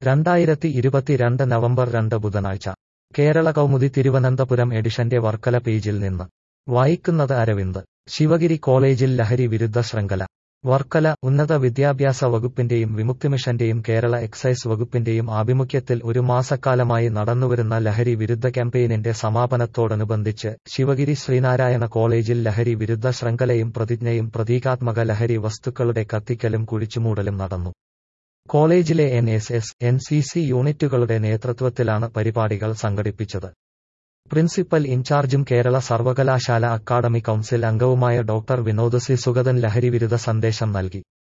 രണ്ടായിരത്തി ഇരുപത്തിരണ്ട് നവംബർ രണ്ട് ബുധനാഴ്ച കേരള കൗമുദി തിരുവനന്തപുരം എഡിഷന്റെ വർക്കല പേജിൽ നിന്ന് വായിക്കുന്നത് അരവിന്ദ് ശിവഗിരി കോളേജിൽ ലഹരി വിരുദ്ധ ശൃംഖല വർക്കല ഉന്നത വിദ്യാഭ്യാസ വകുപ്പിന്റെയും വിമുക്തിമിഷന്റെയും കേരള എക്സൈസ് വകുപ്പിന്റെയും ആഭിമുഖ്യത്തിൽ ഒരു മാസക്കാലമായി നടന്നുവരുന്ന ലഹരി വിരുദ്ധ ക്യാമ്പയിനിന്റെ സമാപനത്തോടനുബന്ധിച്ച് ശിവഗിരി ശ്രീനാരായണ കോളേജിൽ ലഹരി വിരുദ്ധ ശൃംഖലയും പ്രതിജ്ഞയും പ്രതീകാത്മക ലഹരി വസ്തുക്കളുടെ കത്തിക്കലും കുഴിച്ചുമൂടലും നടന്നു കോളേജിലെ N S S N C C യൂണിറ്റുകളുടെ നേതൃത്വത്തിലാണ് പരിപാടികൾ സംഘടിപ്പിച്ചത് പ്രിൻസിപ്പൽ ഇൻചാർജും കേരള സർവകലാശാല അക്കാദമി കൗൺസിൽ അംഗവുമായ ഡോക്ടർ വിനോദ് സി സുഗതൻ ലഹരിവിരുദ്ധ സന്ദേശം നൽകി